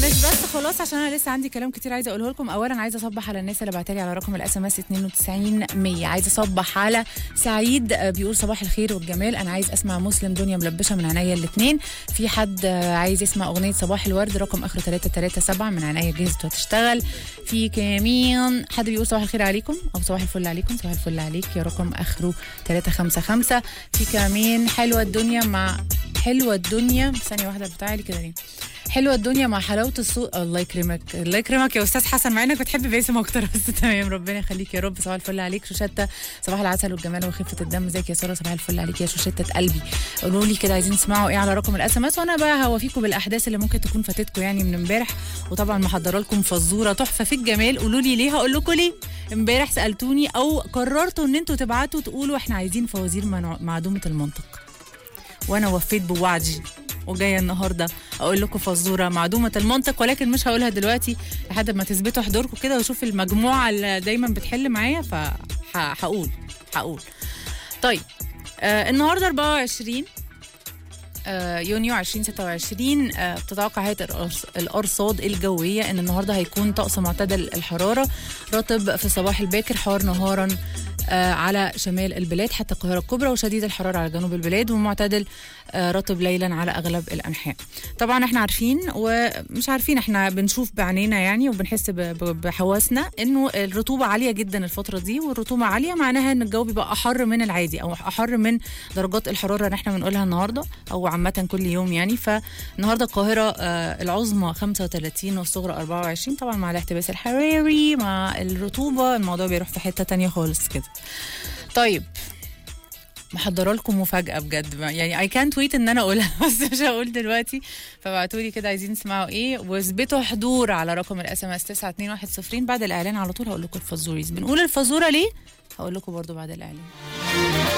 مش بس خلاص عشان انا لسه عندي كلام كتير عايزه اقوله لكم اولا عايزه اصبح على الناس اللي بعتلي على رقم الاس ام اس 92 100 عايزه اصبح على سعيد آه، بيقول صباح الخير والجمال انا عايز اسمع مسلم دنيا ملبشه من عينيا الاثنين في حد آه، عايز يسمع اغنيه صباح الورد رقم اخره 337 من عينيا جهزت وهتشتغل في كمين حد بيقول صباح الخير عليكم او صباح الفل عليكم صباح الفل عليك يا رقم اخره 355 في كمين حلوه الدنيا مع حلوه الدنيا ثانيه واحده بتاعي كده ليه حلوه الدنيا مع حلاوه الصوت الله يكرمك الله يكرمك يا استاذ حسن مع انك بتحب باسم اكتر بس تمام ربنا يخليك يا رب صباح الفل عليك شوشته صباح العسل والجمال وخفه الدم ازيك يا ساره صباح الفل عليك يا شوشته قلبي قولوا لي كده عايزين تسمعوا ايه على رقم الاس ام اس وانا بقى هوافيكم بالاحداث اللي ممكن تكون فاتتكم يعني من امبارح وطبعا محضره لكم فزوره تحفه في الجمال قولوا لي ليه هقول لكم ليه امبارح سالتوني او قررتوا ان انتوا تبعتوا تقولوا احنا عايزين فوازير منع- معدومه المنطق وانا وفيت بوعدي وجايه النهارده اقول لكم فزوره معدومه المنطق ولكن مش هقولها دلوقتي لحد ما تثبتوا حضوركم كده واشوف المجموعه اللي دايما بتحل معايا فهقول هقول طيب آه النهارده 24 آه، يونيو 2026 آه، بتتوقع هيئه الأرص- الارصاد الجويه ان النهارده هيكون طقس معتدل الحراره رطب في الصباح الباكر حار نهارا آه، على شمال البلاد حتى القاهره الكبرى وشديد الحراره على جنوب البلاد ومعتدل آه، رطب ليلا على اغلب الانحاء. طبعا احنا عارفين ومش عارفين احنا بنشوف بعينينا يعني وبنحس ب- ب- بحواسنا انه الرطوبه عاليه جدا الفتره دي والرطوبه عاليه معناها ان الجو بيبقى احر من العادي او احر من درجات الحراره اللي احنا بنقولها النهارده او عامه كل يوم يعني فالنهارده القاهره آه، العظمى 35 والصغرى 24 طبعا مع الاحتباس الحراري مع الرطوبه الموضوع بيروح في حته تانية خالص كده طيب محضره لكم مفاجاه بجد بقى. يعني اي كانت ويت ان انا اقولها بس مش هقول دلوقتي فبعتوا لي كده عايزين تسمعوا ايه واثبتوا حضور على رقم الاس ام اس 921 بعد الاعلان على طول هقول لكم الفزوريز بنقول الفزوره ليه هقول لكم برضو بعد الاعلان